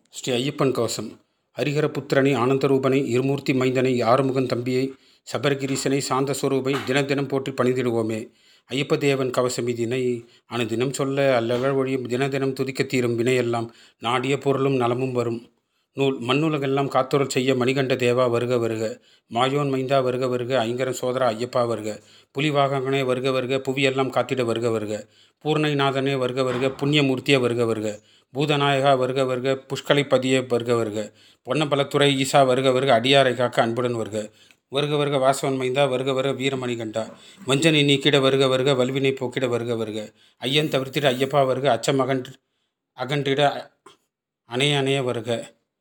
ஸ்ரீ ஐயப்பன் கவசம் ஹரிஹரபுத்திரனை ஆனந்தரூபனை இருமூர்த்தி மைந்தனை ஆறுமுகன் தம்பியை சபரகிரீசனை சாந்த ஸ்வரூபை தினம் தினம் போற்றி பணிந்திடுவோமே ஐயப்ப தேவன் கவசம் இதனை அனுதினம் சொல்ல அல்லவர் ஒழியும் தின தினம் துதிக்க தீரும் வினையெல்லாம் நாடிய பொருளும் நலமும் வரும் நூல் மண்ணுலகெல்லாம் காத்துரல் செய்ய மணிகண்ட தேவா வருக வருக மாயோன் மைந்தா வருக வருக ஐங்கரன் சோதரா ஐயப்பா வருக புலிவாகங்கனே வருக வருக புவியெல்லாம் காத்திட வருக வருக பூர்ணைநாதனே வருக வருக புண்ணியமூர்த்தியே வருக வருக பூதநாயகா வருக வருக புஷ்கலை பதியே வருக வருக பொன்னம்பலத்துறை ஈசா வருக வருக அடியாரை காக்க அன்புடன் வருக வருக வருக வாசவன் மைந்தா வருக வருக வீரமணிகண்டா வஞ்சனை நீக்கிட வருக வருக வல்வினை போக்கிட வருக வருக ஐயன் தவிர்த்திட ஐயப்பா வருக அச்சம் அகன் அகன்றிட அணைய அணைய வருக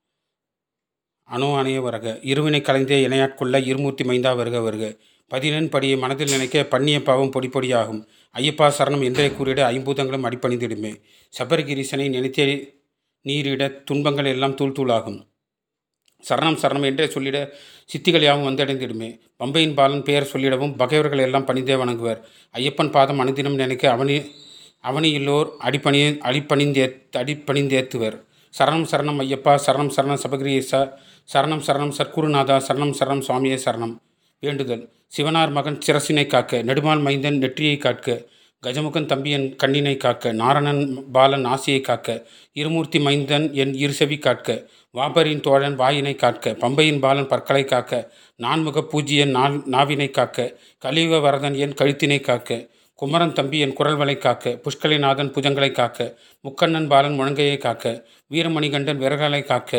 அணு அணைய வருக இருவினை கலைந்தே இணையாட்கொள்ள இருமூர்த்தி மைந்தா வருக வருக பதினெண் படியை மனதில் நினைக்க பண்ணிய பாவம் பொடி பொடியாகும் ஐயப்பா சரணம் என்றே கூறிட ஐம்பூதங்களும் அடிப்பணிந்திடுமே சபரிகிரீசனை நினைத்தே நீரிட துன்பங்கள் எல்லாம் தூள் தூளாகும் சரணம் சரணம் என்றே சொல்லிட சித்திகள் யாவும் வந்தடைந்திடுமே பம்பையின் பாலன் பெயர் சொல்லிடவும் பகைவர்கள் எல்லாம் பணிந்தே வணங்குவர் ஐயப்பன் பாதம் அனுதினம் நினைக்க அவனி அவனியுள்ளோர் அடிப்பணி அடிப்பணிந்தே அடிப்பணிந்தேத்துவர் சரணம் சரணம் ஐயப்பா சரணம் சரணம் சபகிரீசா சரணம் சரணம் சர்க்குருநாதா சரணம் சரணம் சுவாமியே சரணம் வேண்டுதல் சிவனார் மகன் சிரசினை காக்க நெடுமால் மைந்தன் நெற்றியை காக்க கஜமுகன் தம்பியன் கண்ணினை காக்க நாரணன் பாலன் ஆசியை காக்க இருமூர்த்தி மைந்தன் என் இருசெவி காக்க வாபரின் தோழன் வாயினை காக்க பம்பையின் பாலன் பற்களை காக்க நான்முக பூஜ்யன் நா நாவினை காக்க கலியுக வரதன் என் கழுத்தினை காக்க குமரன் தம்பி என் குரல் வலை காக்க புஷ்கலிநாதன் புஜங்களை காக்க முக்கண்ணன் பாலன் முழங்கையை காக்க வீரமணிகண்டன் விரல்களை காக்க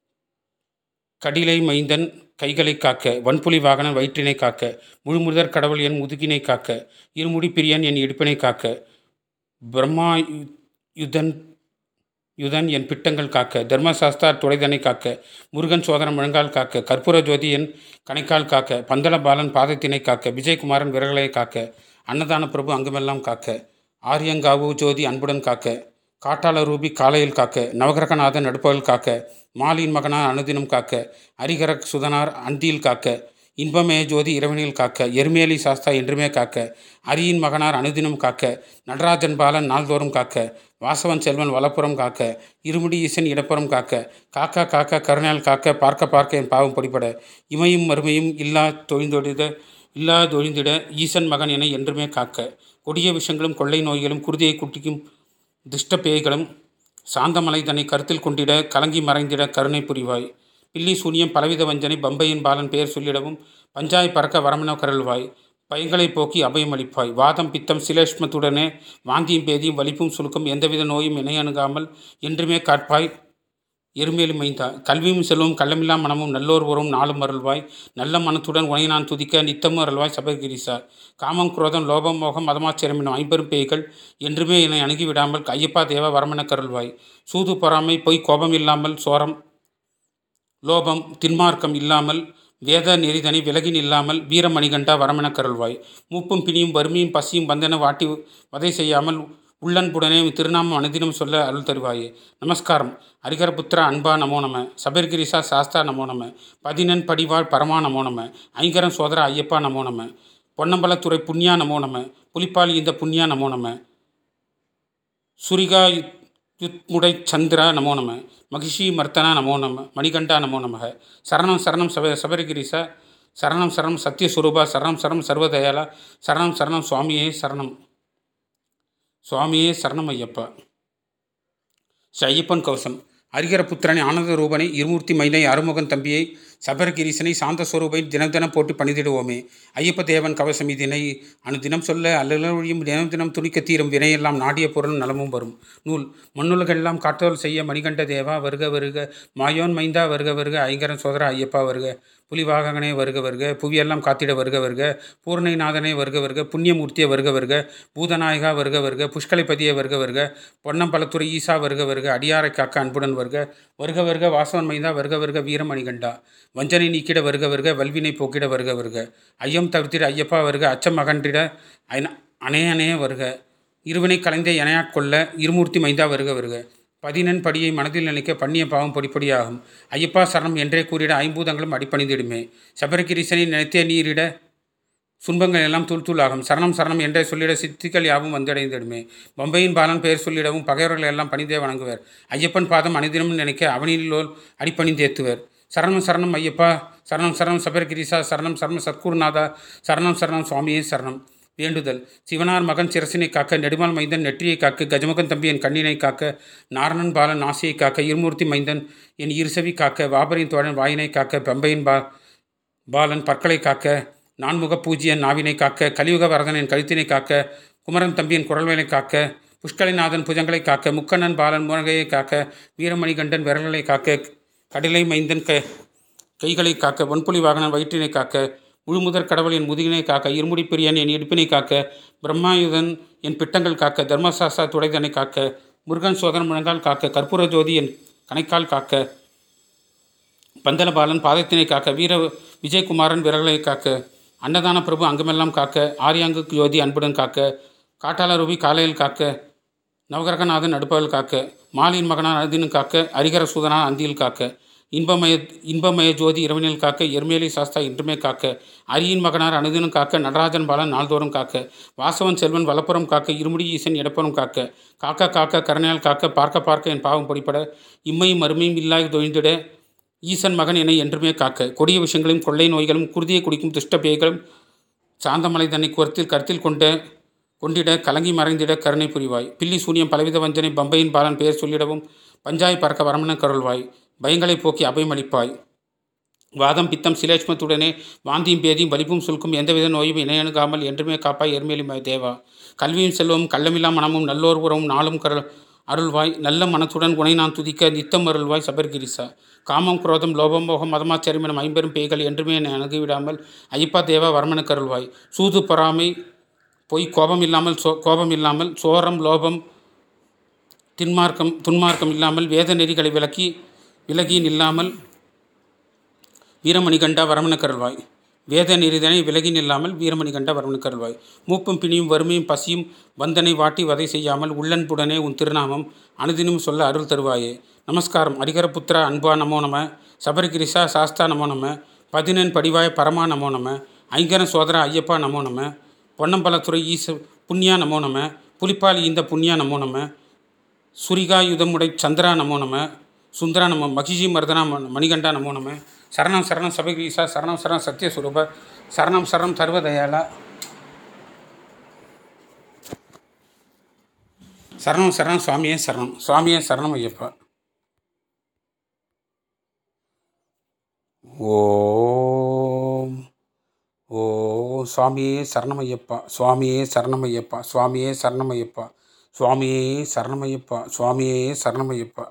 கடிலை மைந்தன் கைகளை காக்க வன்புலி வாகனன் வயிற்றினை காக்க முழுமுதற் கடவுள் என் முதுகினை காக்க இருமுடி பிரியன் என் இடுப்பினை காக்க பிரம்மா யு- யுதன் யுதன் என் பிட்டங்கள் காக்க தர்மசாஸ்தா துடைதனை காக்க முருகன் சோதரன் முழங்கால் காக்க கற்பூர ஜோதி என் கணைக்கால் காக்க பந்தள பாலன் பாதத்தினை காக்க விஜயகுமாரன் விரல்களை காக்க அன்னதான பிரபு அங்குமெல்லாம் காக்க ஆரியங்காவு ஜோதி அன்புடன் காக்க காட்டாள ரூபி காலையில் காக்க நவகிரகநாதன் நடுப்பகல் காக்க மாலின் மகனார் அனுதினம் காக்க ஹரிகர சுதனார் அந்தியில் காக்க இன்பமே ஜோதி இரவனில் காக்க எருமேலி சாஸ்தா என்றுமே காக்க அரியின் மகனார் அனுதினம் காக்க நடராஜன் பாலன் நாள்தோறும் காக்க வாசவன் செல்வன் வலப்புறம் காக்க இருமுடி ஈசன் இடப்புறம் காக்க காக்கா காக்க கருணால் காக்க பார்க்க பார்க்க என் பாவம் பொடிபட இமையும் மறுமையும் இல்லா தொழிந்தொழித இல்லா தொழிந்திட ஈசன் மகன் என என்றுமே காக்க கொடிய விஷங்களும் கொள்ளை நோய்களும் குருதியை குட்டிக்கும் துஷ்ட பேய்களும் சாந்தமலை தன்னை கருத்தில் கொண்டிட கலங்கி மறைந்திட கருணை புரிவாய் பில்லி சூனியம் பலவித வஞ்சனை பம்பையின் பாலன் பெயர் சொல்லிடவும் பஞ்சாய் பறக்க வரமென கருள்வாய் பயங்களை போக்கி அபயம் அளிப்பாய் வாதம் பித்தம் சிலேஷ்மத்துடனே வாந்தியும் பேதியும் வலிப்பும் சுருக்கம் எந்தவித நோயும் இணை அணுகாமல் என்றுமே காட்பாய் எருமேலி மைந்தா கல்வியும் செல்வம் கள்ளமில்லா மனமும் நல்லோர் உறவும் நாளும் அருள்வாய் நல்ல மனத்துடன் உனை நான் துதிக்க நித்தமும் அருள்வாய் சபகிரிசா காமம் குரோதம் லோபம் மோகம் மதமாச்சரியம் என்னும் ஐம்பெரும் பேய்கள் என்றுமே என்னை அணுகிவிடாமல் ஐயப்பா தேவ வரமென கருள்வாய் சூது பொறாமை பொய் கோபம் இல்லாமல் சோரம் லோபம் தின்மார்க்கம் இல்லாமல் வேத நெறிதனை விலகி நில்லாமல் வீரமணிகண்டா வரமென கருள்வாய் மூப்பும் பிணியும் வறுமையும் பசியும் வந்தென வாட்டி வதை செய்யாமல் உள்ளன்புடனே திருநாமம் அனுதினம் சொல்ல அருள் தருவாயே நமஸ்காரம் ஹரிகரபுத்திரா அன்பா நமோ நம சபர்கிரிசா சாஸ்தா நமோ நம பதினெண் படிவாழ் பரமா நமோ நம ஐங்கரன் சோதரா ஐயப்பா நமோ நம பொன்னம்பலத்துறை புண்ணியா நமோ நம புலிப்பாலி இந்த புண்ணியா நமோ நம சுரிகா யுத்- யுத்முடை சந்திரா நமோ நம மகிஷி மர்த்தனா நமோ நம மணிகண்டா நமோ நமக சரணம் சரணம் சப சபரிகிரிசா சரணம் சரணம் சத்யஸ்வரூபா சரணம் சரணம் சர்வதயாலா சரணம் சரணம் சுவாமியே சரணம் சுவாமியே சரணம் ஐயப்பா ஸ்ரீ ஐயப்பன் கவசம் ஹரிகரபுத்திரனை ஆனந்த ரூபனை இருமூர்த்தி மைனை அருமுகன் தம்பியை சபரகிரீசனை சாந்த ஸ்வரூபை தினம் தினம் போட்டு பணிதிடுவோமே ஐயப்ப தேவன் கவசம் இதனை அனுதினம் சொல்ல அல்லொழியும் தினம் தினம் துணிக்க தீரும் வினையெல்லாம் நாடிய பொருள் நலமும் வரும் நூல் மண்ணுலகெல்லாம் காத்தோல் செய்ய மணிகண்ட தேவா வருக வருக மாயோன் மைந்தா வருக வருக ஐங்கரன் சோதரா ஐயப்பா வருக புலிவாகனே வருக வருக புவியெல்லாம் காத்திட வருக வருக பூர்ணைநாதனே வருக வருக புண்ணியமூர்த்தியே வருக வருக பூதநாயகா வருக வருக புஷ்கலைப்பதியே வருக வருக பொன்னம்பலத்துறை ஈசா வருக வருக அடியாரை காக்க அன்புடன் வருக வருக வருக வாசவன் மைந்தா வருக வருக வீரமணிகண்டா வஞ்சனை நீக்கிட வருக வருக வல்வினை போக்கிட வருக வருக ஐயம் தவிர்த்திட ஐயப்பா வருக அச்சம் அகன்றிட அன- அணே அணே வருக இருவினை கலைந்தே எனையாட்கொள்ள இருமூர்த்தி மைந்தா வருக வருக பதினெண் படியை மனதில் நினைக்க பண்ணிய பாவம் பொடிப்பொடியாகும் ஐயப்பா சரணம் என்றே கூறிட ஐம்பூதங்களும் அடிப்பணிந்திடுமே சபரிகிரீசனை நினைத்தே நீரிட துன்பங்கள் எல்லாம் தூள் தூளாகும் சரணம் சரணம் என்றே சொல்லிட சித்திகள் யாவும் வந்தடைந்திடுமே பொம்பையின் பாலன் பெயர் சொல்லிடவும் பகைவர்கள் எல்லாம் பணிந்தே வணங்குவர் ஐயப்பன் பாதம் அனுதினமும் நினைக்க அவனிலோல் அடிப்பணிந்தேத்துவர் சரணம் சரணம் ஐயப்பா சரணம் சரணம் சபர்கிரிசா சரணம் சரணம் சத்குருநாதா சரணம் சரணம் சுவாமியே சரணம் வேண்டுதல் சிவனார் மகன் சிரசினை காக்க நெடுமால் மைந்தன் நெற்றியை காக்க கஜமுகன் தம்பி என் கண்ணினை காக்க நாரணன் பாலன் நாசியை காக்க இருமூர்த்தி மைந்தன் என் இருசவி காக்க வாபரின் தோழன் வாயினை காக்க பம்பையின் பா பாலன் பற்களை காக்க நான்முக பூஜ்யன் நாவினை காக்க கலியுக வரதனின் கழுத்தினை காக்க குமரன் தம்பியின் குரல்வேலை காக்க புஷ்கலிநாதன் புஜங்களை காக்க முக்கண்ணன் பாலன் முருகையை காக்க வீரமணிகண்டன் விரல்களை காக்க கடலை மைந்தன் க கைகளை காக்க வன்புலி வாகனன் வயிற்றினை காக்க முழுமுதற் கடவுளின் முதுகினை காக்க இருமுடி பிரியன் என் இடுப்பினை காக்க பிரம்மாயுதன் என் பிட்டங்கள் காக்க தர்மசாஸ்தா துடைதனை காக்க முருகன் சோதரன் முழங்கால் காக்க கற்பூர ஜோதி என் கணைக்கால் காக்க பந்தலபாலன் பாதத்தினை காக்க வீர விஜயகுமாரன் விரல்களை காக்க அன்னதான பிரபு அங்கமெல்லாம் காக்க ஆரியாங்கு ஜோதி அன்புடன் காக்க காட்டாள ரூபி காலையில் காக்க நவகிரகநாதன் நடுப்பகல் காக்க மாலின் மகனான் அனுதினும் காக்க அரிகர சூதனான் அந்தியில் காக்க இன்பமய இன்பமய ஜோதி இரவினில் காக்க எருமேலி சாஸ்தா இன்றுமே காக்க அரியின் மகனார் அனுதினும் காக்க நடராஜன் பாலன் நாள்தோறும் காக்க வாசவன் செல்வன் வலப்புறம் காக்க இருமுடி ஈசன் இடப்புறம் காக்க காக்க காக்க கருணையால் காக்க பார்க்க பார்க்க என் பாவம் பொடிப்பட இம்மையும் மறுமையும் இல்லாய் தொழிந்திட ஈசன் மகன் என்னை என்றுமே காக்க கொடிய விஷயங்களையும் கொள்ளை நோய்களும் குருதியை குடிக்கும் துஷ்ட பேய்களும் சாந்தமலை தன்னை குரத்தில் கருத்தில் கொண்ட கொண்டிட கலங்கி மறைந்திட கருணை புரிவாய் பில்லி சூனியம் பலவித வஞ்சனை பம்பையின் பாலன் பெயர் சொல்லிடவும் பஞ்சாய் பறக்க வரமன கருள்வாய் பயங்களை போக்கி அபயமளிப்பாய் வாதம் பித்தம் சிலேஷ்மத்துடனே வாந்தியும் பேதியும் வலிப்பும் சுல்கும் எந்தவித நோயும் இணையணுகாமல் என்றுமே காப்பாய் எருமேலி தேவா கல்வியும் செல்வமும் கள்ளமில்லா மனமும் நல்லோர் உறவும் நாளும் கருள் அருள்வாய் நல்ல மனத்துடன் உனை நான் துதிக்க நித்தம் அருள்வாய் சபர்கிரிசா காமம் குரோதம் லோபம் மோகம் மதமாச்சரியம் என ஐம்பெரும் பேய்கள் என்றுமே என்னை அணுகிவிடாமல் ஐயப்பா தேவா வர்மனுக்கு அருள்வாய் சூது பொறாமை பொய் கோபம் இல்லாமல் சோ கோபம் இல்லாமல் சோரம் லோபம் தின்மார்க்கம் துன்மார்க்கம் இல்லாமல் வேத நெறிகளை விலக்கி விலகி நில்லாமல் வீரமணிகண்டா வரமணக்கருள்வாய் வேத நெறிதனை விலகி நில்லாமல் வீரமணிகண்டா வரமணக்கருள்வாய் மூப்பும் பிணியும் வறுமையும் பசியும் வந்தனை வாட்டி வதை செய்யாமல் உள்ளன்புடனே உன் திருநாமம் அனுதினம் சொல்ல அருள் தருவாயே நமஸ்காரம் அரிகரபுத்திரா அன்பா நமோ நம சபரிகிரிசா சாஸ்தா நமோ நம பதினெண் படிவாய பரமா நமோ நம ஐங்கரன் சோதரா ஐயப்பா நமோ நம பொன்னம்பலத்துறை ஈச புண்ணியா நமோ நம புலிப்பாலி இந்த புண்ணியா நமோ நம சுரிகாயுதமுடை சந்திரா நமோ நம சுந்தரா நம மகிஷி மர்தனா ம- மணிகண்டா நமோ நம சரணம் சரணம் சபகிரீசா சரணம் சரணம் சத்யஸ்வரூப சரணம் சரணம் சர்வதயாலா சரணம் சரணம் சுவாமியே சரணம் சுவாமியே சரணம் ஐயப்பா ஓம் ஓ சுவாமியே சரணமையப்பா சுவாமியே சரணமையப்பா சுவாமியே சரணமையப்பா சுவாமியே சரணமையப்பா சுவாமியே சரணமையப்பா